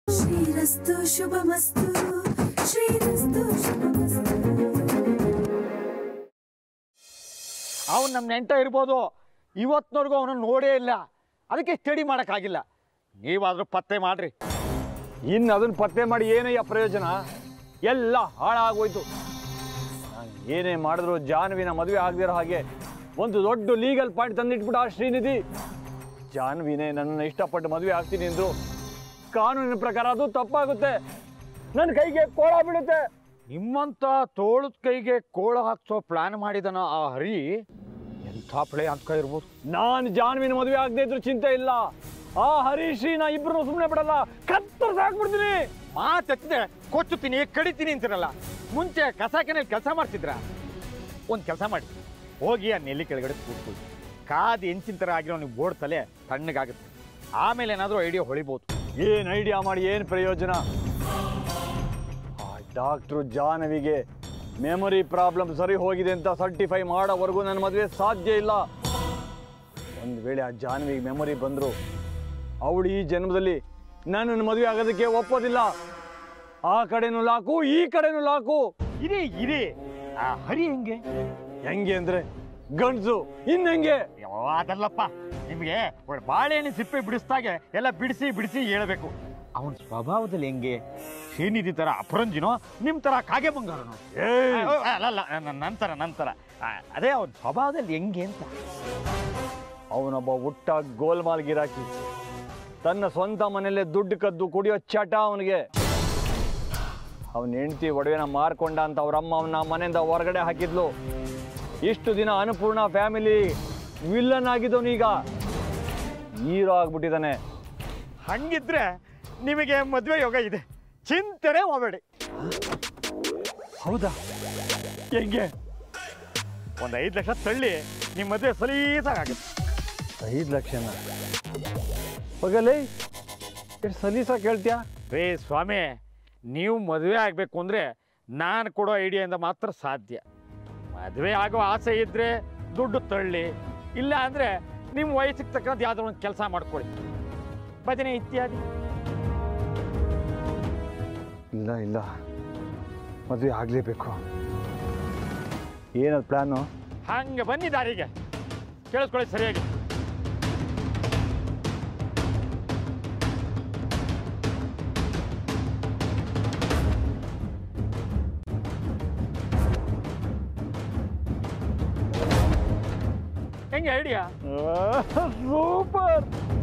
ಶ್ರೀರಸ್ತು ಶುಭಮಸ್ತು ಶ್ರೀರಸ್ತು ಶುಭಮಸ್ತು ಅವನು ನಮ್ಮ ನೆಂಟ ಇರ್ಬೋದು ಇವತ್ತಿನವರೆಗೂ ಅವನು ನೋಡೇ ಇಲ್ಲ ಅದಕ್ಕೆ ಸ್ಟಡಿ ಮಾಡೋಕ್ಕಾಗಿಲ್ಲ ನೀವಾದರೂ ಪತ್ತೆ ಮಾಡ್ರಿ ಇನ್ನು ಅದನ್ನ ಪತ್ತೆ ಮಾಡಿ ಏನಯ್ಯ ಪ್ರಯೋಜನ ಎಲ್ಲ ಹಾಳಾಗೋಯ್ತು ನಾನು ಏನೇ ಮಾಡಿದ್ರು ಜಾನ್ವಿನ ಮದುವೆ ಆಗದಿರೋ ಹಾಗೆ ಒಂದು ದೊಡ್ಡ ಲೀಗಲ್ ಪಾಯಿಂಟ್ ತಂದಿಟ್ಬಿಟ್ಟು ಆ ಶ್ರೀನಿಧಿ ಜಾನ್ವಿನೇ ನನ್ನನ್ನು ಇಷ್ಟಪಟ್ಟು ಮದುವೆ ಆಗ್ತೀನಿ ಅಂದ್ರು ಕಾನೂನಿನ ಪ್ರಕಾರ ಅದು ತಪ್ಪಾಗುತ್ತೆ ನನ್ನ ಕೈಗೆ ಕೋಳ ಬೀಳುತ್ತೆ ನಿಮ್ಮಂಥ ತೋಳದ ಕೈಗೆ ಕೋಳ ಹಾಕ್ಸೋ ಪ್ಲಾನ್ ಮಾಡಿದನ ಆ ಹರಿ ಎಂಥ ಪ್ಲೇ ಅಂತ ಇರ್ಬೋದು ನಾನು ಜಾನ್ವಿನ ಮದುವೆ ಆಗದೆ ಇದ್ರು ಚಿಂತೆ ಇಲ್ಲ ಆ ಹರೀಶ್ರೀನ ಇಬ್ರು ಸುಮ್ಮನೆ ಬಿಡಲ್ಲ ಕತ್ತರ್ಸ್ ಹಾಕ್ಬಿಡ್ತೀನಿ ಮಾತೆತ್ತಿದೆ ಕೊಚ್ಚುತ್ತೀನಿ ಕಡಿತೀನಿ ಅಂತಿರಲ್ಲ ಮುಂಚೆ ಕಸ ಕೆನಲ್ಲಿ ಕೆಲಸ ಮಾಡ್ತಿದ್ರ ಒಂದು ಕೆಲಸ ಮಾಡಿ ಹೋಗಿ ಆ ನೆಲ್ಲಿ ಕೆಳಗಡೆ ಕೂತ್ಕೊಳ್ಳಿ ಕಾದು ಹೆಂಚಿನ ಥರ ಆಗಿರೋ ನೀವು ಬೋರ್ಡ್ ತಲೆ ತಣ್ಣಗಾಗುತ್ತೆ ಆಮೇಲೆ ಏನಾದರೂ ಐಡಿಯಾ ಹೊಳಿಬೋದು ಏನ್ ಐಡಿಯಾ ಮಾಡಿ ಏನ್ ಪ್ರಯೋಜನ ಆ ಡಾಕ್ಟ್ರು ಜಾಹ್ನವಿಗೆ ಮೆಮೊರಿ ಪ್ರಾಬ್ಲಮ್ ಸರಿ ಹೋಗಿದೆ ಅಂತ ಸರ್ಟಿಫೈ ಮಾಡೋವರೆಗೂ ನನ್ನ ಮದುವೆ ಸಾಧ್ಯ ಇಲ್ಲ ಒಂದು ವೇಳೆ ಆ ಜಾಹ್ನವಿಗೆ ಮೆಮೊರಿ ಬಂದ್ರು ಅವಳು ಈ ಜನ್ಮದಲ್ಲಿ ನನ್ನನ್ನು ಮದುವೆ ಆಗೋದಕ್ಕೆ ಒಪ್ಪೋದಿಲ್ಲ ಆ ಕಡೆನೂ ಲಾಕು ಈ ಕಡೆನೂ ಲಾಕು ಇರಿ ಇರಿ ಆ ಹರಿ ಹೆಂಗೆ ಹೆಂಗೆ ಅಂದ್ರೆ ಗಂಡ್ಸು ಇನ್ ಹೆಂಗೆ ಅಯ್ಯೋ, ಅದಲ್ಲಪ್ಪ ನಿಮಗೆ ಬಾಳೆಹಣ್ಣು ಸಿಪ್ಪೆ ಬಿಡಿಸ್ದಾಗೆ ಎಲ್ಲ ಬಿಡಿಸಿ ಬಿಡಿಸಿ ಹೇಳ್ಬೇಕು ಅವನ ಸ್ವಭಾವದಲ್ಲಿ ಹೆಂಗೆ ಶ್ರೀನಿಧಿ ಥರ ಅಪರಂಜಿನೋ ನಿಮ್ಮ ಥರ ಕಾಗೆ ಬಂಗಾರನೋ ಏಯ್! ಅಲ್ಲಲ್ಲ ನ- ನಂತರ ನಂತರ ಆ, ಅದೇ ಅವನ ಸ್ವಭಾವದಲ್ಲಿ ಹೆಂಗೆ ಅಂತ ಅವನೊಬ್ಬ ಹುಟ್ಟ ಗೋಲ್ಮಾಲ್ ಗಿರಾಕಿ ತನ್ನ ಸ್ವಂತ ಮನೆಯಲ್ಲೇ ದುಡ್ಡು ಕದ್ದು ಕುಡಿಯೋ ಚಟ ಅವನಿಗೆ ಅವನ ಹೆಂಡತಿ ಒಡವೆನ ಮಾರ್ಕೊಂಡ ಅಂತ ಅವ್ರಮ್ಮ ಅವನ ಮನೆಯಿಂದ ಹೊರಗಡೆ ಹಾಕಿದ್ಲು ಇಷ್ಟು ದಿನ ಅನುಪೂರ್ಣ ಫ್ಯಾಮಿಲಿ ವಿಲ್ಲನ್ ಆಗಿದ್ದವನೀಗ ಹೀರೋ ಆಗ್ಬಿಟ್ಟಿದ್ದಾನೆ ಹಂಗಿದ್ರೆ ನಿಮಗೆ ಮದುವೆ ಯೋಗ ಇದೆ ಚಿಂತನೆ ಮಾಡಬೇಡಿ ಹೌದಾ ಹೆಂಗೆ ಒಂದು ಐದು ಲಕ್ಷ ತಳ್ಳಿ ನಿಮ್ಮ ಮದುವೆ ಸಲೀಸಾಗುತ್ತೆ ಐದು ಲಕ್ಷನ ಹೋಗಲೇ ಎಷ್ಟು ಸಲೀಸ ಕೇಳ್ತೀಯಾ ರೇ ಸ್ವಾಮಿ ನೀವು ಮದುವೆ ಆಗಬೇಕು ಅಂದರೆ ನಾನು ಕೊಡೋ ಐಡಿಯಾಯಿಂದ ಮಾತ್ರ ಸಾಧ್ಯ ಮದುವೆ ಆಗೋ ಆಸೆ ಇದ್ದರೆ ದುಡ್ಡು ತಳ್ಳಿ ಇಲ್ಲ ಅಂದರೆ ನಿಮ್ಮ ವಯಸ್ಸಿಗೆ ತಕ್ಕಂಥ ಯಾವುದೋ ಒಂದು ಕೆಲಸ ಮಾಡ್ಕೊಳ್ಳಿ ಭಜನೆ ಇತ್ಯಾದಿ ಇಲ್ಲ ಇಲ್ಲ ಮದುವೆ ಆಗಲೇಬೇಕು ಏನದು ಪ್ಲ್ಯಾನು ಹಂಗೆ ಬನ್ನಿ ದಾರಿಗೆ ಕೇಳಿಸ್ಕೊಳ್ಳಿ ಸರಿಯಾಗಿ ಹೆಂಗೆ ಐಡಿಯಾ ಸೂಪರ್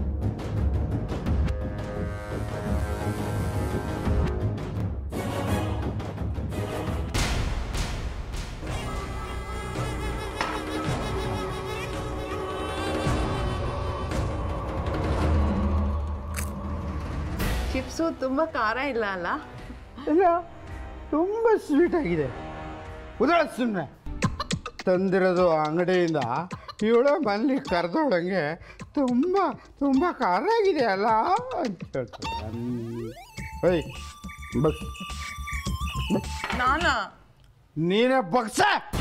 ಚಿಪ್ಸು ತುಂಬ ಖಾರ ಇಲ್ಲ ಅಲ್ಲ ಇಲ್ಲ ತುಂಬ ಸ್ವೀಟ್ ಆಗಿದೆ ಉದಾಳ ಸುಮ್ಮನೆ ತಂದಿರೋದು ಅಂಗಡಿಯಿಂದ ಇವಳ ಮನೇಲಿ ಕರೆದೋಳಂಗೆ ತುಂಬ ತುಂಬ ಖಾರ ಆಗಿದೆ ಅಲ್ಲ ಅಂತ ಹೇಳ್ತಾರೆ ಓಯ್ ಬಸ್ ನಾನಾ ನೀನೇ ಬಗ್ಸ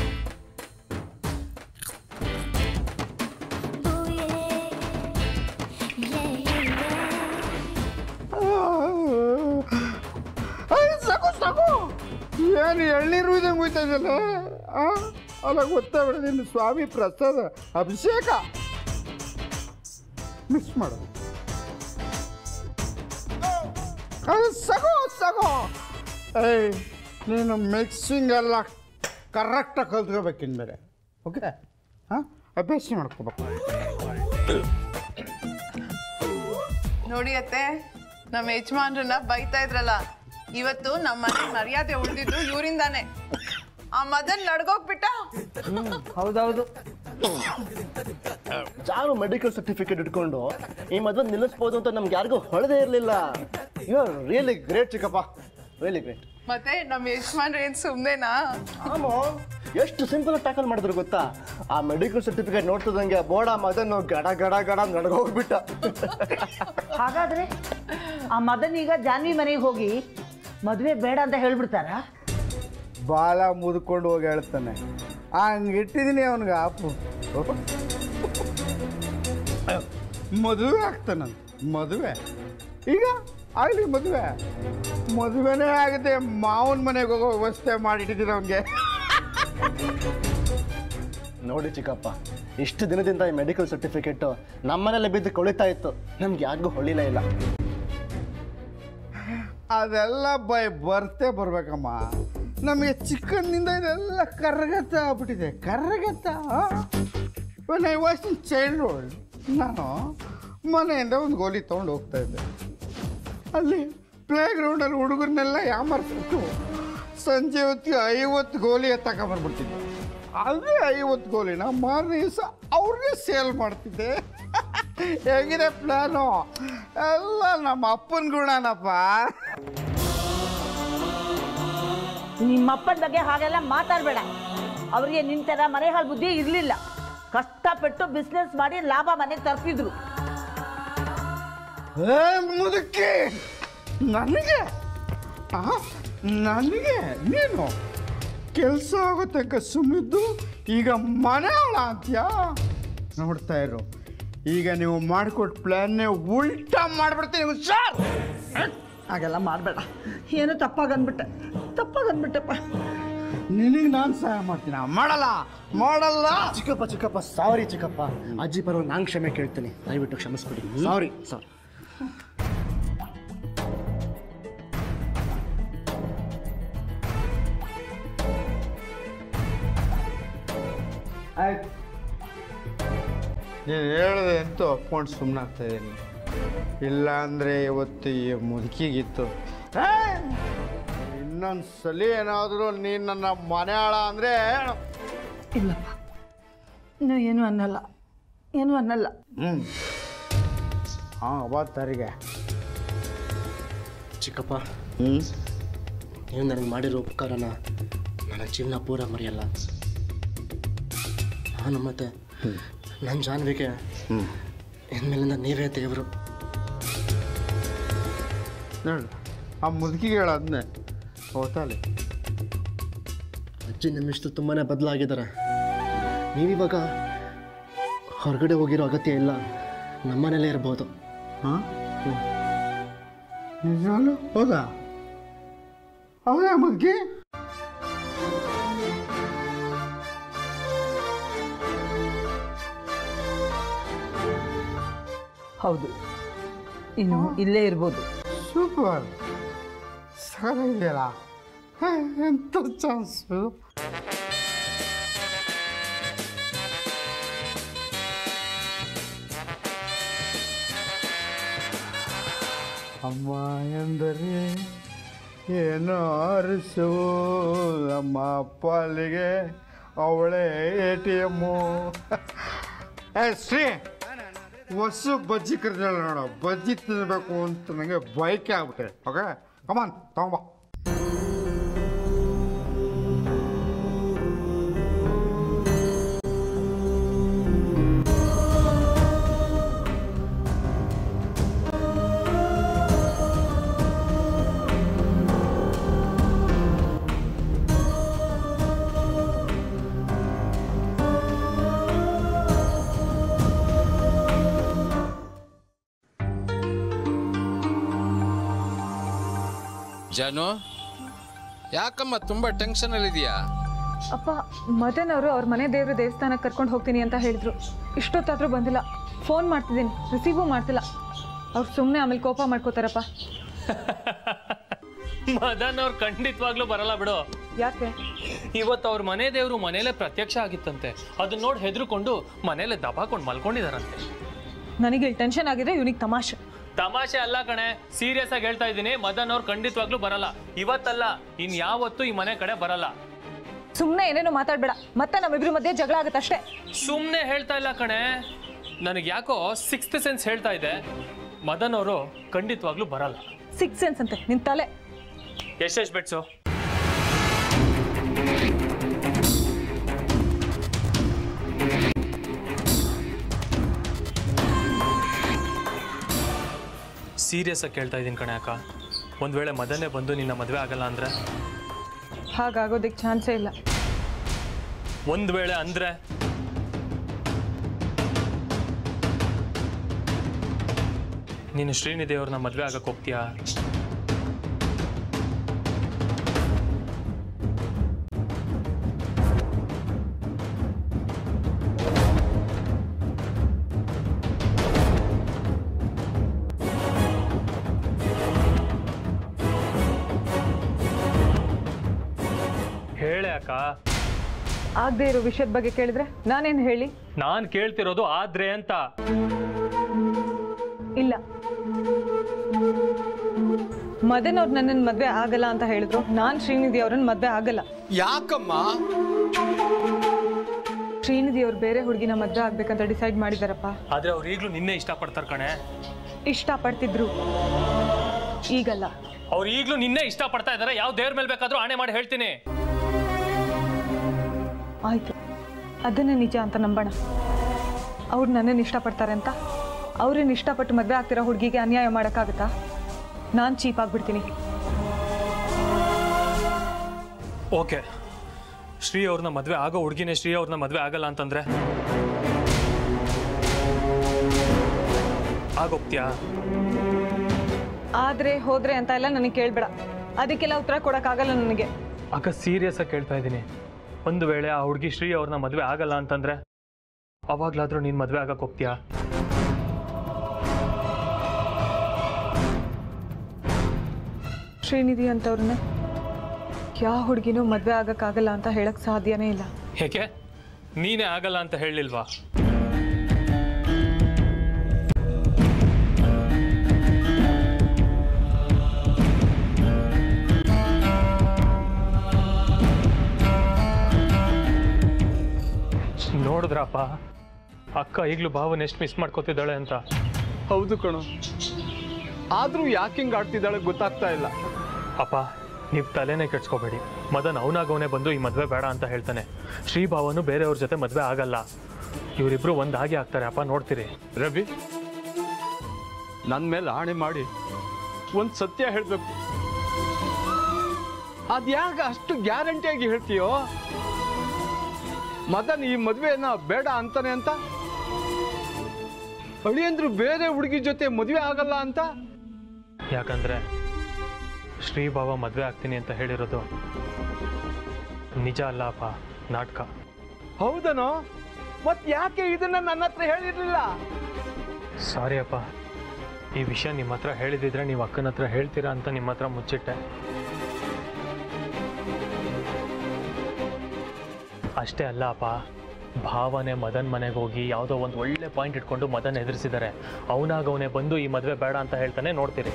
ಸಾಕು ಸಾಕು ಏನು ಎಳ್ನೀರು ಇದಂಗೆ ಹೋಯ್ತಾ ಇದೆಯಲ್ಲ ಆ? ಅಲ್ಲ ಗೊತ್ತಾಗ್ಬಿಡ ನಿನ್ನ ಸ್ವಾಮಿ ಪ್ರಸಾದ ಅಭಿಷೇಕ ಮಿಕ್ಸ್ ಮಾಡು ಅದು ಸಗೋ ಸಗೋ ಏಯ್ ನೀನು ಮಿಕ್ಸಿಂಗ್ ಎಲ್ಲ ಕರೆಕ್ಟಾಗಿ ಕಲ್ತ್ಕೋಬೇಕು ಇನ್ಮೇಲೆ ಓಕೆ ಹಾಂ ಅಭ್ಯಾಸ ಮಾಡ್ಕೋಬೇಕು ನೋಡಿ ಅತ್ತೆ ನಮ್ಮ ಯಜಮಾನ್ರನ್ನ ಬೈತಾ ಇದ್ರಲ್ಲ ಇವತ್ತು ನಮ್ಮ ಮನೆ ಮರ್ಯಾದೆ ಉಳಿದಿದ್ದು ಇವರಿಂದಾನೆ ಆ ಮದನ್ ನಡ್ಗೋಗ್ಬಿಟ್ಟ ಹೌದೌದು ಯಾರು ಮೆಡಿಕಲ್ ಸರ್ಟಿಫಿಕೇಟ್ ಇಟ್ಕೊಂಡು ಈ ಮದುವೆ ನಿಲ್ಲಿಸ್ಬೋದು ಅಂತ ನಮ್ಗೆ ಯಾರಿಗೂ ಹೊಳದೇ ಇರಲಿಲ್ಲ ಯು ಆರ್ ರಿಯಲಿ ಗ್ರೇಟ್ ಚಿಕ್ಕಪ್ಪ ರಿಯಲಿ ಗ್ರೇಟ್ ಮತ್ತೆ ನಮ್ಮ ಯಜಮಾನ್ರು ಏನ್ ಸುಮ್ನೆನಾ ಆಮೋ ಎಷ್ಟು ಸಿಂಪಲ್ ಟ್ಯಾಕಲ್ ಮಾಡಿದ್ರು ಗೊತ್ತಾ ಆ ಮೆಡಿಕಲ್ ಸರ್ಟಿಫಿಕೇಟ್ ನೋಡ್ತಿದ್ದಂಗೆ ಬೋಡ ಮದನ್ನು ಗಡ ಗಡ ಗಡ ನಡ್ಗೋಗ್ಬಿಟ್ಟ ಹಾಗಾದ್ರೆ ಆ ಮದನ್ ಈಗ ಜಾನ್ವಿ ಮನೆಗೆ ಹೋಗಿ ಮದುವೆ ಬೇಡ ಅಂತ ಹೇಳ್ಬಿಡ್ತಾರ ಬಾಲ ಮುದ್ಕೊಂಡು ಹೋಗಿ ಹೇಳ್ತಾನೆ ಹಂಗೆ ಇಟ್ಟಿದ್ದೀನಿ ಅವನಿಗೆ ಆಪು ಮದುವೆ ಆಗ್ತಾನಂತ ಮದುವೆ ಈಗ ಆಗಲಿ ಮದುವೆ ಮದುವೆನೇ ಆಗಿದೆ ಮಾವನ ಮನೆಗೆ ಹೋಗೋ ವ್ಯವಸ್ಥೆ ಮಾಡಿಟ್ಟಿದ್ದೀನಿ ಅವನಿಗೆ ನೋಡಿ ಚಿಕ್ಕಪ್ಪ ಇಷ್ಟು ದಿನದಿಂದ ಈ ಮೆಡಿಕಲ್ ಸರ್ಟಿಫಿಕೇಟು ನಮ್ಮನೇಲೆ ಬಿದ್ದು ಕೊಳಿತಾ ಇತ್ತು ನಮ್ಗೆ ಯಾರಿಗೂ ಹೊಳಿಲೇ ಇಲ್ಲ ಅದೆಲ್ಲ ಬೈ ಬರ್ತೇ ಬರ್ಬೇಕಮ್ಮ ನಮಗೆ ಚಿಕ್ಕಂದಿಂದ ಇದೆಲ್ಲ ಕರಗತ್ತ ಆಗ್ಬಿಟ್ಟಿದೆ ಕರಗತ್ತ when I was in childhood ನಾನು ಮನೆಯಿಂದ ಒಂದು ಗೋಲಿ ತೊಗೊಂಡು ಹೋಗ್ತಾ ಇದ್ದೆ ಅಲ್ಲಿ ಪ್ಲೇ ಗ್ರೌಂಡಲ್ಲಿ ಹುಡುಗರನ್ನೆಲ್ಲ ಯಾಮರ್ಸ್ಬಿಟ್ಟು ಸಂಜೆ ಹೊತ್ತಿಗೆ ಐವತ್ತು ಗೋಲಿ ತಗೊಂಬರ್ಬಿಡ್ತಿದ್ದೆ ಅದೇ ಐವತ್ತು ಗೋಲಿನ ಮಾರನೇ ದಿವಸ ಅವ್ರಿಗೆ ಸೇಲ್ ಮಾಡ್ತಿದ್ದೆ ಹೇಗಿದೆ ಪ್ಲಾನು ಎಲ್ಲ ನಮ್ಮ ಅಪ್ಪನ ಗುಣನಪ್ಪ ನಿಮ್ಮಪ್ಪನ ಬಗ್ಗೆ ಹಾಗೆಲ್ಲ ಮಾತಾಡಬೇಡ ಅವರಿಗೆ ನಿಂತರ ಮನೆ ಹಾಳು ಬುದ್ಧಿ ಇರಲಿಲ್ಲ ಕಷ್ಟಪಟ್ಟು ಬಿಸ್ನೆಸ್ ಮಾಡಿ ಲಾಭ ಮನೆಗೆ ತರ್ತಿದ್ರು ಏ ಮುದುಕಿ ನನಗೆ ಆ, ನನಗೆ ನೀನು ಕೆಲಸ ಆಗೋ ತನಕ ಸುಮ್ಮಿದ್ದು ಈಗ ಮನೆ ಹಾಳ ಅಂತ್ಯಾ ನೋಡ್ತಾ ಇರು ಈಗ ನೀವು ಮಾಡಿಕೊಟ್ಟು ಪ್ಲ್ಯಾನ್ನೇ ಉಲ್ಟಾ ಮಾಡಿಬಿಡ್ತೀನಿ ಹುಷಾರ್ ಹಾಗೆಲ್ಲ ಮಾಡಬೇಡ ಏನೋ ತಪ್ಪಾಗನ್ಬಿಟ್ಟೆ ತಪ್ಪಾಗನ್ಬಿಟ್ಟೆಪ್ಪ ನಿನಗೆ ನಾನು ಸಹಾಯ ಮಾಡ್ತೀನಿ ಮಾಡಲ್ಲ ಮಾಡಲ್ಲ ಚಿಕ್ಕಪ್ಪ ಚಿಕ್ಕಪ್ಪ ಸಾರಿ ಚಿಕ್ಕಪ್ಪ ಅಜ್ಜಿ ಪರವ ನಾನು ಕ್ಷಮೆ ಕೇಳ್ತೀನಿ ದಯವಿಟ್ಟು ಕ್ಷಮಿಸ್ಬಿಡಿ ಸಾರಿ ಸಾರಿ ಆಯ್ತು ನೀನು ಹೇಳಿದೆ ಅಂತ ಒಪ್ಕೊಂಡು ಸುಮ್ಮನೆ ಆಗ್ತಾ ಇದ್ದೀನಿ ಇಲ್ಲ ಅಂದರೆ ಇವತ್ತು ಈ ಮುದುಕಿಗಿತ್ತು ಇನ್ನೊಂದು ಸಲ ಏನಾದರೂ ನೀನು ನನ್ನ ಮನೆ ಆಳ ಅಂದರೆ ಇಲ್ಲಪ್ಪ ನೀವು ಏನು ಅನ್ನಲ್ಲ ಏನು ಅನ್ನಲ್ಲ ಹ್ಞೂ ಹಾಂ ಅವತ್ತರಿಗೆ ಚಿಕ್ಕಪ್ಪ ಹ್ಞೂ ನೀವು ನನಗೆ ಮಾಡಿರೋ ಉಪಕಾರನ ನನ್ನ ಜೀವನ ಪೂರ ಮರೆಯಲ್ಲ ನಾನು ಮತ್ತೆ ನನ್ನ ಜಾನ್ವಿಗೆ ಇನ್ಮೇಲಿಂದ ನೀವೇ ದೇವರು ನೋಡು ಆ ಮುದುಕಿಗೆ ಹೇಳದ್ನೆ ಹೋತಾಲೆ ಅಜ್ಜಿ ನಿಮ್ಮಿಷ್ಟು ತುಂಬಾ ಬದಲಾಗಿದ್ದಾರೆ ನೀವಿವಾಗ ಹೊರಗಡೆ ಹೋಗಿರೋ ಅಗತ್ಯ ಇಲ್ಲ ನಮ್ಮನೇಲೇ ಇರ್ಬೋದು ಹಾಂ ನಿಜವಾಗ್ಲೂ ಹೌದಾ ಹೌದಾ ಮುದುಕಿ ಹೌದು ಇನ್ನು ಇಲ್ಲೇ ಇರ್ಬೋದು ಸೂಪರ್ ಸರಿಯಾಗಿದೆಯಲ್ಲ ಎಂಥ ಚಾನ್ಸು ಅಮ್ಮ ಎಂದರೆ ಏನೋ ಅರಸು ನಮ್ಮ ಅಪ್ಪ ಅಲ್ಲಿಗೆ ಅವಳೇ ಎ ಟಿ ಎಮ್ಮು ಏ ಶ್ರೀ ಹೊಸ ಬಜ್ಜಿ ಕರಿದಾಳ ನೋಡು ಬಜ್ಜಿ ತಿನ್ನಬೇಕು ಅಂತ ನನಗೆ ಬೈಕೆ ಆಗ್ಬಿಟ್ಟೆ ಓಕೆ ಕಮಾನ್ ತಗೊಂಬ ಜಾನು ಯಾಕಮ್ಮ ತುಂಬಾ ಟೆನ್ಷನ್ ಅಲ್ಲಿ ಇದೆಯಾ ಅಪ್ಪ ಮದನ್ ಅವರು ಅವ್ರ ಮನೆ ದೇವ್ರ ದೇವಸ್ಥಾನಕ್ಕೆ ಕರ್ಕೊಂಡು ಹೋಗ್ತೀನಿ ಅಂತ ಹೇಳಿದ್ರು ಇಷ್ಟೊತ್ತಾದ್ರೂ ಬಂದಿಲ್ಲ ಫೋನ್ ಮಾಡ್ತಿದ್ದೀನಿ ರಿಸೀವು ಮಾಡ್ತಿಲ್ಲ ಅವ್ರು ಸುಮ್ಮನೆ ಆಮೇಲೆ ಕೋಪ ಮಾಡ್ಕೋತಾರಪ್ಪ ಮದನ್ ಅವ್ರು ಖಂಡಿತವಾಗ್ಲೂ ಬರಲ್ಲ ಬಿಡು ಯಾಕೆ ಇವತ್ತು ಅವ್ರ ಮನೆ ದೇವರು ಮನೇಲೆ ಪ್ರತ್ಯಕ್ಷ ಆಗಿತ್ತಂತೆ ಅದನ್ನ ನೋಡಿ ಹೆದರ್ಕೊಂಡು ಮನೇಲೆ ದಬಾಕೊಂಡು ಮಲ್ಕೊಂಡಿದಾರಂತೆ ನನಗೆ ಇಲ್ಲಿ ಟೆನ್ಷನ್ ಆಗಿದೆ ಇವನಿಗೆ ತಮಾಷೆ ತಮಾಷೆ ಅಲ್ಲ ಕಣೆ ಸೀರಿಯಸ್ ಆಗಿ ಹೇಳ್ತಾ ಇದ್ದೀನಿ ಮದನ್ ಅವ್ರು ಖಂಡಿತವಾಗ್ಲೂ ಬರಲ್ಲ ಇವತ್ತಲ್ಲ ಇನ್ ಯಾವತ್ತೂ ಈ ಮನೆ ಕಡೆ ಬರಲ್ಲ ಸುಮ್ಮನೆ ಏನೇನೋ ಮಾತಾಡಬೇಡ ಮತ್ತೆ ನಮ್ಮಿಬ್ರ ಮಧ್ಯೆ ಜಗಳ ಆಗುತ್ತಷ್ಟೇ ಸುಮ್ಮನೆ ಹೇಳ್ತಾ ಇಲ್ಲ ಕಣೆ ನನಗೆ ಯಾಕೋ ಸಿಕ್ಸ್ತ್ ಸೆನ್ಸ್ ಹೇಳ್ತಾ ಇದೆ ಮದನ್ ಅವರು ಖಂಡಿತವಾಗ್ಲೂ ಬರಲ್ಲ ಸಿಕ್ಸ್ ಸೆನ್ಸ್ ಅಂತೆ ನಿನ್ ತಲೆ ಎಷ್ಟೆಷ್ಟು ಬೆಟ್ಸು ಸೀರಿಯಸ್ ಆಗಿ ಕೇಳ್ತಾ ಇದ್ದೀನಿ ಕಣೆ ಅಕ್ಕ ಒಂದು ವೇಳೆ ಮದನೇ ಬಂದು ನಿನ್ನ ಮದುವೆ ಆಗಲ್ಲ ಅಂದ್ರೆ ಹಾಗಾಗೋದಕ್ಕೆ ಚಾನ್ಸೇ ಇಲ್ಲ ಒಂದು ವೇಳೆ ಅಂದ್ರೆ ನೀನು ಶ್ರೀನಿಧಿ ಅವ್ರನ್ನ ಮದುವೆ ಆಗಕ್ಕೆ ಹೋಗ್ತೀಯಾ ಹೇಳೆ ಅಕ್ಕ ಆಗದೆ ಇರೋ ವಿಷಯದ ಬಗ್ಗೆ ಕೇಳಿದ್ರೆ ನಾನೇನು ಹೇಳಿ ನಾನು ಕೇಳ್ತಿರೋದು ಆದ್ರೆ ಅಂತ ಇಲ್ಲ ಮದನ್ ಅವ್ರು ನನ್ನನ್ನು ಮದುವೆ ಆಗಲ್ಲ ಅಂತ ಹೇಳಿದ್ರು ನಾನು ಶ್ರೀನಿಧಿ ಅವ್ರನ್ನ ಮದುವೆ ಆಗಲ್ಲ ಯಾಕಮ್ಮ ಶ್ರೀನಿಧಿ ಅವ್ರು ಬೇರೆ ಹುಡುಗಿನ ಮದುವೆ ಆಗ್ಬೇಕಂತ ಡಿಸೈಡ್ ಮಾಡಿದಾರಪ್ಪ ಆದ್ರೆ ಅವ್ರು ಈಗಲೂ ನಿನ್ನೆ ಇಷ್ಟಪಡ್ತಾರೆ ಕಣೆ ಇಷ್ಟಪಡ್ತಿದ್ರು ಈಗಲ್ಲ ಅವ್ರು ಈಗಲೂ ನಿನ್ನೆ ಇಷ್ಟಪಡ್ತಾ ಇದ್ದಾರೆ ಯಾವ ದೇವ್ರ ಮೇಲೆ ಬೇಕಾದ್ರೂ ಆಣೆ ಮಾಡಿ ಹೇಳ್ತೀನಿ ಆಯ್ತು ಅದನ್ನೇ ನಿಜ ಅಂತ ನಂಬೋಣ ಅವ್ರು ನನ್ನನ್ನು ಇಷ್ಟಪಡ್ತಾರೆ ಅಂತ ಅವ್ರನ್ನ ಇಷ್ಟಪಟ್ಟು ಮದುವೆ ಆಗ್ತಿರೋ ಹುಡುಗಿಗೆ ಅನ್ಯಾಯ ಮಾಡೋಕ್ಕಾಗತ್ತಾ ನಾನು ಚೀಪ್ ಆಗ್ಬಿಡ್ತೀನಿ ಓಕೆ ಶ್ರೀ ಅವ್ರನ್ನ ಮದುವೆ ಆಗೋ ಹುಡುಗಿನೇ ಶ್ರೀ ಅವ್ರನ್ನ ಮದುವೆ ಆಗಲ್ಲ ಅಂತಂದ್ರೆ ಆಗೋಗ್ತೀಯಾ ಆದರೆ ಹೋದ್ರೆ ಅಂತ ಎಲ್ಲ ನನಗೆ ಕೇಳಬೇಡ ಅದಕ್ಕೆಲ್ಲ ಉತ್ತರ ಕೊಡೋಕ್ಕಾಗಲ್ಲ ನನಗೆ ಅಕ್ಕ ಸೀರಿಯಸ್ ಆಗಿ ಕೇಳ್ತಾ ಇದ್ದೀನಿ ಒಂದು ವೇಳೆ ಆ ಹುಡುಗಿ ಶ್ರೀ ಅವ್ರನ್ನ ಮದುವೆ ಆಗಲ್ಲ ಅಂತಂದ್ರೆ ಅವಾಗ್ಲಾದ್ರೂ ನೀನು ಮದುವೆ ಆಗಕ್ಕೆ ಹೋಗ್ತೀಯಾ ಶ್ರೀನಿಧಿ ಅಂತವ್ರನ್ನ ಯಾವ ಹುಡುಗಿನೂ ಮದುವೆ ಆಗಕ್ಕಾಗಲ್ಲ ಅಂತ ಹೇಳಕ್ ಸಾಧ್ಯನೇ ಇಲ್ಲ ಏಕೆ ನೀನೇ ಆಗಲ್ಲ ಅಂತ ಹೇಳಿಲ್ವಾ ನೋಡಿದ್ರಪ್ಪ ಅಕ್ಕ ಈಗಲೂ ಭಾವನ ಎಷ್ಟು ಮಿಸ್ ಮಾಡ್ಕೋತಿದ್ದಾಳೆ ಅಂತ ಹೌದು ಕಣೋ ಆದರೂ ಯಾಕೆ ಹಿಂಗೆ ಆಡ್ತಿದ್ದಾಳೆ ಗೊತ್ತಾಗ್ತಾ ಇಲ್ಲ ಅಪ್ಪ ನೀವು ತಲೆನೇ ಕೆಡ್ಸ್ಕೋಬೇಡಿ ಮದನ್ ಅವನಾಗವನೇ ಬಂದು ಈ ಮದುವೆ ಬೇಡ ಅಂತ ಹೇಳ್ತಾನೆ ಶ್ರೀಭಾವನು ಬೇರೆಯವ್ರ ಜೊತೆ ಮದುವೆ ಆಗಲ್ಲ ಇವರಿಬ್ರು ಒಂದಾಗಿ ಆಗ್ತಾರೆ ಅಪ್ಪ ನೋಡ್ತೀರಿ ರವಿ ನನ್ನ ಮೇಲೆ ಆಣೆ ಮಾಡಿ ಒಂದು ಸತ್ಯ ಹೇಳಬೇಕು ಅದ್ಯಾಗ ಅಷ್ಟು ಗ್ಯಾರಂಟಿಯಾಗಿ ಹೇಳ್ತೀಯೋ ಮದನ್ ಈ ಮದುವೆನ ಬೇಡ ಅಂತಾನೆ ಅಂತ ಅಳಿಯಂದ್ರು ಬೇರೆ ಹುಡುಗಿ ಜೊತೆ ಮದುವೆ ಆಗಲ್ಲ ಅಂತ ಯಾಕಂದ್ರೆ ಶ್ರೀಭಾವ ಮದುವೆ ಆಗ್ತೀನಿ ಅಂತ ಹೇಳಿರೋದು ನಿಜ ಅಲ್ಲ ಅಪ್ಪ ನಾಟಕ ಹೌದನೋ ಮತ್ ಯಾಕೆ ಇದನ್ನ ನನ್ನ ಹತ್ರ ಹೇಳಿರ್ಲಿಲ್ಲ ಸಾರಿ ಅಪ್ಪ ಈ ವಿಷಯ ನಿಮ್ಮ ಹತ್ರ ಹೇಳಿದಿದ್ರೆ ನೀವು ಅಕ್ಕನ ಹತ್ರ ಹೇಳ್ತೀರಾ ಅಂತ ನಿಮ್ಮ ಹತ್ರ ಮುಚ್ಚಿಟ್ಟೆ ಅಷ್ಟೇ ಅಲ್ಲ ಅಪ್ಪ ಭಾವನೆ ಮದನ್ ಮನೆಗೆ ಹೋಗಿ ಯಾವುದೋ ಒಂದು ಒಳ್ಳೆ ಪಾಯಿಂಟ್ ಇಟ್ಕೊಂಡು ಮದನ್ ಎದುರಿಸಿದ್ದಾರೆ ಅವನಾಗ ಅವನೇ ಬಂದು ಈ ಮದುವೆ ಬೇಡ ಅಂತ ಹೇಳ್ತಾನೆ ನೋಡ್ತೀರಿ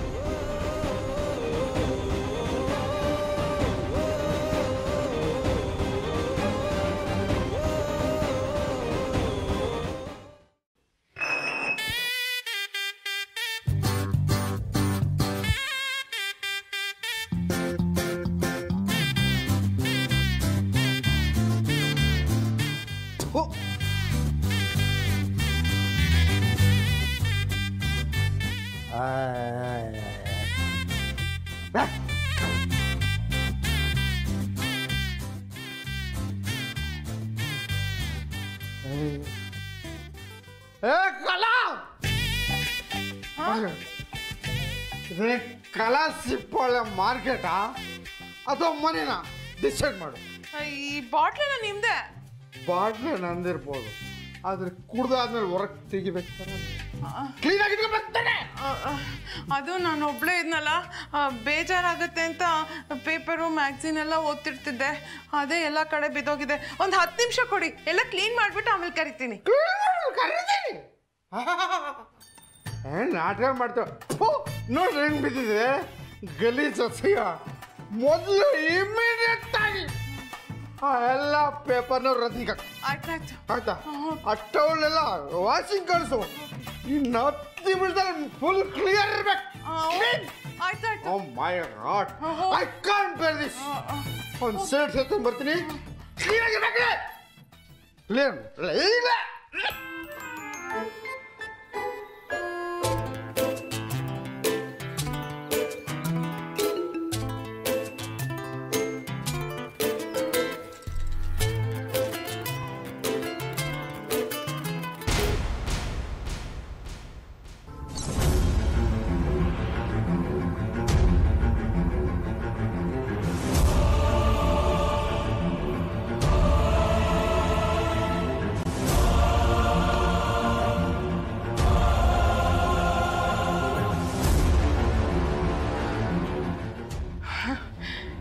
ಥು. ಆಯ್. ಬಾ. ಏ ಕಲಾ ಇದೇ ಕಲಾ ಸಿಪ್ಪೊಳ್ಳೆ ಮಾರ್ಕೆಟಾ ಅಥವಾ ಮನೆನಾ ಡಿಸೈಡ್ ಮಾಡು ಈ ಬಾಟ್ಲೆಲ್ಲ ನಿಮ್ದೆ ಬಾಟ್ಲೆ ನಂದಿರ್ಬೋದು ಆದ್ರೆ ಕುಡ್ದಾದ್ಮೇಲೆ ಹೊರಗೆ ತೆಗಿಬೇಕು ಕ್ಲೀನ್ ಆಗಿಟ್ಕೊಬೇಕು ಆ, ಆ, ಅದು ನಾನು ಒಬ್ಳೇ ಇದ್ನಲ್ಲ ಆ, ಬೇಜಾರಾಗುತ್ತೆ ಅಂತ ಪೇಪರು ಮ್ಯಾಗ್ಝಿನ್ ಎಲ್ಲ ಓದ್ತಿರ್ತಿದ್ದೆ ಅದೇ ಎಲ್ಲ ಕಡೆ ಬಿದ್ದೋಗಿದೆ ಒಂದು ಹತ್ತು ನಿಮಿಷ ಕೊಡಿ ಎಲ್ಲ ಕ್ಲೀನ್ ಮಾಡಿಬಿಟ್ಟು ಆಮೇಲೆ ಕರಿತೀನಿ ಕರೀತೀನಿ ಏನ್ ನಾಟಕ ಮಾಡ್ತಾವ ನೋಡ್ರಿ ಹೆಂಗ್ ಬಿದ್ದಿದೆ ಗಲೀಜ್ ಅಸಹ್ಯ ಮೊದಲು ಇಮಿಡಿಯೇಟ್ ಆಗಿ ಆ ಎಲ್ಲ ಪೇಪರ್ನ ರದ್ದಿಗೆ ಆಯ್ತಾಯ್ತು ಆಯ್ತಾ ಅಷ್ಟವಲ್ಲೆಲ್ಲ ವಾಷಿಂಗ್ ಕಳಿಸು ಇನ್ನು ಹತ್ತು ನಿಮಿಷದಲ್ಲಿ ಫುಲ್ ಕ್ಲಿಯರ್ ಇರ್ಬೇಕು ಆಯ್ತಾಯ್ತು oh my god I can't bear this ಒಂದು ಸೇಟ್ ಸೇರ್ಕೊಂಡು ಬರ್ತೀನಿ ಕ್ಲಿಯರ್ ಆಗಿರ್ಬೇಕು ಕ್ಲಿಯರ್ ಇಲ್ಲ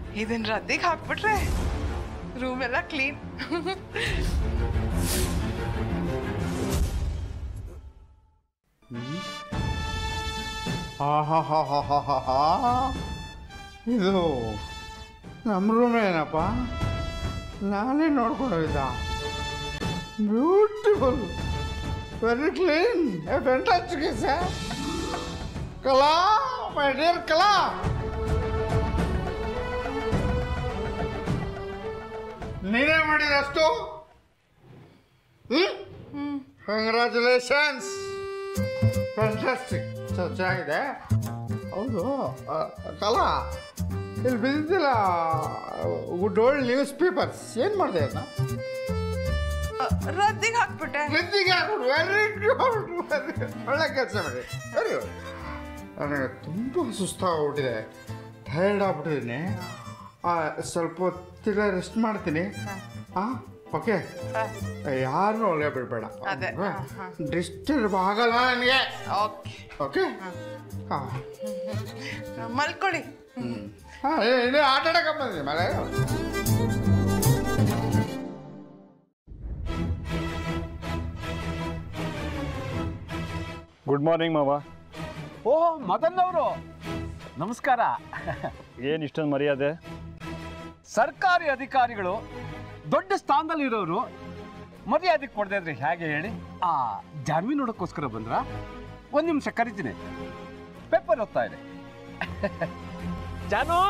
ಇದನ್ನ ರದ್ದಿಗೆ ಹಾಕ್ಬಿಟ್ರೆ ರೂಮ್ ಎಲ್ಲ ಕ್ಲೀನ್ ಆಹಾಹಾಹಾಹಾಹಾ. ಇದು ನಮ್ಮ ರೂಮ್ ಏನಪ್ಪ ನಾನೇ ನೋಡ್ಕೊಂಡಿದ್ದ beautiful very clean fantastic sir Kala my dear ಕಲಾ ನೀನೇ ಮಾಡಿದಷ್ಟು ಕಂಗ್ರ್ಯಾಚುಲೇಷನ್ಸ್ ಫ್ಯಾಂಟಾಸ್ಟಿಕ್ ಚೆನ್ನಾಗಿದೆ ಹೌದು ಆ, ಕಲಾ ಇಲ್ಲಿ ಬಿದ್ದಿಲ್ಲ ಗುಡ್ ಓಲ್ಡ್ ನ್ಯೂಸ್ ಪೇಪರ್ಸ್ ಏನು ಮಾಡಿದೆ ಅದನ್ನ ರದ್ದಿಗೆ ಹಾಕ್ಬಿಟ್ಟೆ ನಿದ್ದಿಗೆ ಹಾಕ್ಬಿಡು ವೆರಿ ಗುಡ್ ವೆರಿ ಒಳ್ಳೆ ಕೆಲಸ ಮಾಡಿ ವೆರಿ ಗುಡ್ ನನಗೆ ತುಂಬ ಸುಸ್ತಾಗ್ಬಿಟ್ಟಿದೆ ಟಯರ್ಡ್ ಆಗ್ಬಿಟ್ಟಿದ್ದೀನಿ ಆ, ಸ್ವಲ್ಪ ಹೊತ್ತಿಗೆ ರೆಸ್ಟ್ ಮಾಡ್ತೀನಿ ಹಾಂ ಓಕೆ ಯಾರನ್ನೂ ಒಳ್ಳೆ ಬಿಡಬೇಡ ಅದೇ, ಹಾ, ಹಾ. ಡಿಸ್ಟರ್ಬ್ ಆಗಲ್ಲ ನನಗೆ ಓಕೆ ಓಕೆ ಹಾಂ ಮಲ್ಕೊಳ್ಳಿ ಹಾಂ ಇನ್ನೇ ಆಟ ಆಡಕ್ಕೆ ಬಂದಿದೆ ಮಳೆ ಗುಡ್ ಮಾರ್ನಿಂಗ್ ಮಾವ ಓಹ್ ಮದನ್ ಅವರು ನಮಸ್ಕಾರ ಏನು ಇಷ್ಟೊಂದು ಮರ್ಯಾದೆ ಸರ್ಕಾರಿ ಅಧಿಕಾರಿಗಳು ದೊಡ್ಡ ಸ್ಥಾನದಲ್ಲಿರೋರು ಮರ್ಯಾದೆ ಕೊಡದೆ ಇದ್ರೆ ಹೇಗೆ ಹೇಳಿ ಆ ಜಾನ್ವಿ ನೋಡೋಕ್ಕೋಸ್ಕರ ಬಂದ್ರ ಒಂದು ನಿಮಿಷ ಕರಿತೀನಿ ಪೇಪರ್ ಓದ್ತಾ ಇದೆ ಜಾನು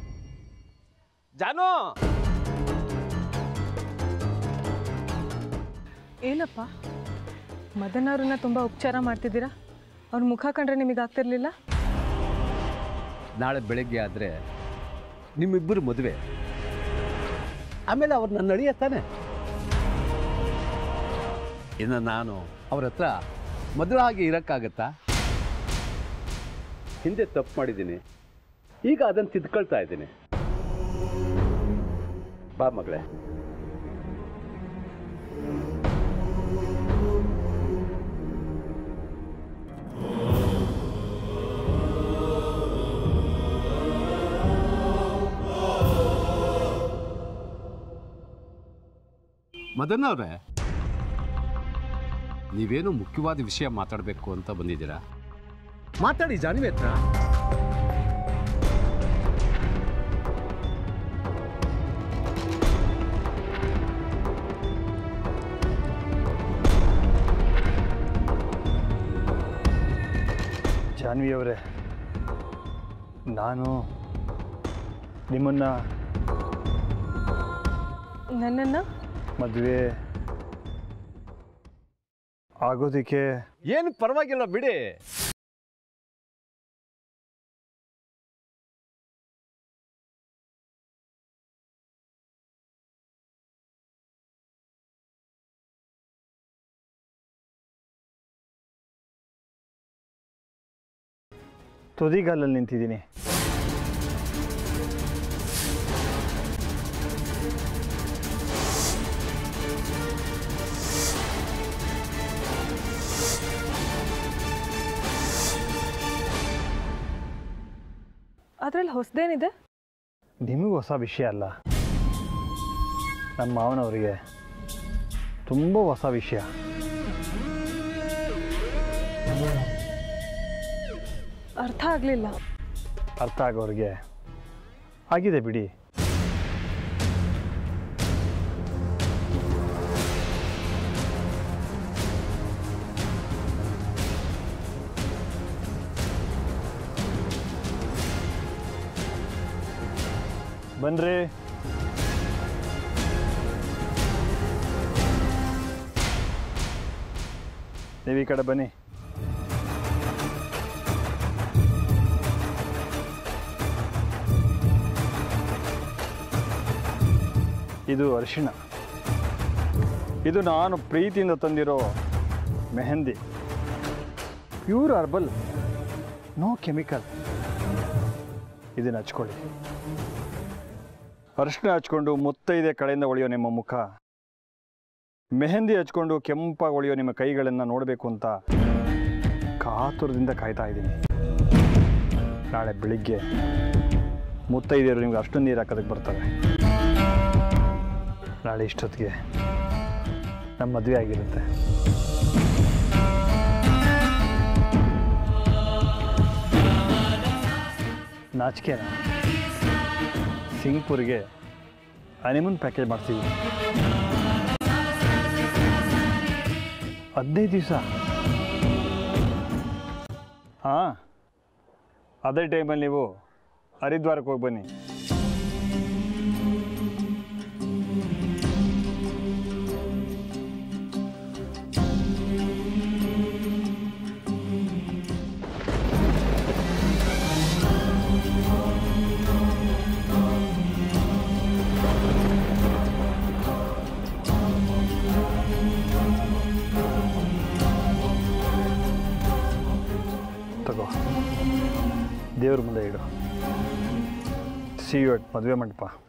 ಜಾನು ಏನಪ್ಪ ಮದನ್ ಅವ್ರನ್ನ ತುಂಬ ಉಪಚಾರ ಮಾಡ್ತಿದ್ದೀರಾ ಅವ್ರ ಮುಖ ಕಂಡ್ರೆ ನಿಮಗೆ ಆಗ್ತಿರ್ಲಿಲ್ಲ ನಾಳೆ ಬೆಳಗ್ಗೆ ಆದರೆ ನಿಮ್ಮಿಬ್ಬರು ಮದುವೆ ಆಮೇಲೆ ಅವ್ರು ನನ್ನ ಅಳಿಯ ತಾನೆ ಇನ್ನು ನಾನು ಅವ್ರ ಹತ್ರ ಮದುವೆ ಆಗಿ ಇರೋಕ್ಕಾಗತ್ತಾ ಹಿಂದೆ ತಪ್ಪು ಮಾಡಿದ್ದೀನಿ ಈಗ ಅದನ್ನು ತಿದ್ಕೊಳ್ತಾ ಇದ್ದೀನಿ ಬಾ ಮಗಳೇ ಮದನ್ ಅವರೇ ನೀವೇನೋ ಮುಖ್ಯವಾದ ವಿಷಯ ಮಾತಾಡಬೇಕು ಅಂತ ಬಂದಿದ್ದೀರಾ ಮಾತಾಡಿ ಜಾನ್ವಿ ಹತ್ರ ಜಾನ್ವಿ ಅವರೇ ನಾನು ನಿಮ್ಮನ್ನು ನನ್ನನ್ನು ಮದುವೆ ಆಗೋದಕ್ಕೆ ಏನು ಪರವಾಗಿಲ್ಲ ಬಿಡಿ ತುದಿಗಾಲಲ್ಲಿ ನಿಂತಿದ್ದೀನಿ ಅದರಲ್ಲಿ ಹೊಸದೇನಿದೆ ನಿಮಗೂ ಹೊಸ ವಿಷಯ ಅಲ್ಲ ನಮ್ಮ ಮಾವನವರಿಗೆ ತುಂಬ ಹೊಸ ವಿಷಯ ಅರ್ಥ ಆಗಲಿಲ್ಲ ಅರ್ಥ ಆಗೋರಿಗೆ ಆಗಿದೆ ಬಿಡಿ ಬನ್ರಿ ನೀವು ಈ ಕಡೆ ಬನ್ನಿ ಇದು ಅರಿಶಿಣ ಇದು ನಾನು ಪ್ರೀತಿಯಿಂದ ತಂದಿರೋ mehndi pure herbal no chemical ಇದನ್ನು ಹಚ್ಕೊಳ್ಳಿ ಅರಿಶಿಣ ಹಚ್ಕೊಂಡು ಮುತ್ತೈದೆ ಕಡೆಯಿಂದ ಒಳೆಯೋ ನಿಮ್ಮ ಮುಖ ಮೆಹಂದಿ ಹಚ್ಕೊಂಡು ಕೆಂಪಾಗಿ ಒಳೆಯೋ ನಿಮ್ಮ ಕೈಗಳನ್ನು ನೋಡಬೇಕು ಅಂತ ಕಾತುರದಿಂದ ಕಾಯ್ತಾ ಇದ್ದೀನಿ ನಾಳೆ ಬೆಳಿಗ್ಗೆ ಮುತ್ತೈದೆಯರು ನಿಮ್ಗೆ ಅಷ್ಟು ನೀರು ಹಾಕೋದಕ್ಕೆ ಬರ್ತಾರೆ ನಾಳೆ ಇಷ್ಟೊತ್ತಿಗೆ ನಮ್ಮ ಮದುವೆ ಆಗಿರುತ್ತೆ ನಾಚಿಕೆನ ಸಿಂಗ್ಪುರ್ಗೆ ಹನಿಮೂನ್ ಪ್ಯಾಕೇಜ್ ಮಾಡ್ತೀವಿ ಹದಿನೈದು ದಿವಸ ಹಾಂ ಅದೇ ಟೈಮಲ್ಲಿ ನೀವು ಹರಿದ್ವಾರಕ್ಕೆ ಹೋಗಿ ಬನ್ನಿ ತಗೋ ದೇವ್ರ ಮುಂದೆ ಇಡು ಸಿ ಯು ಮದುವೆ ಮಂಟಪ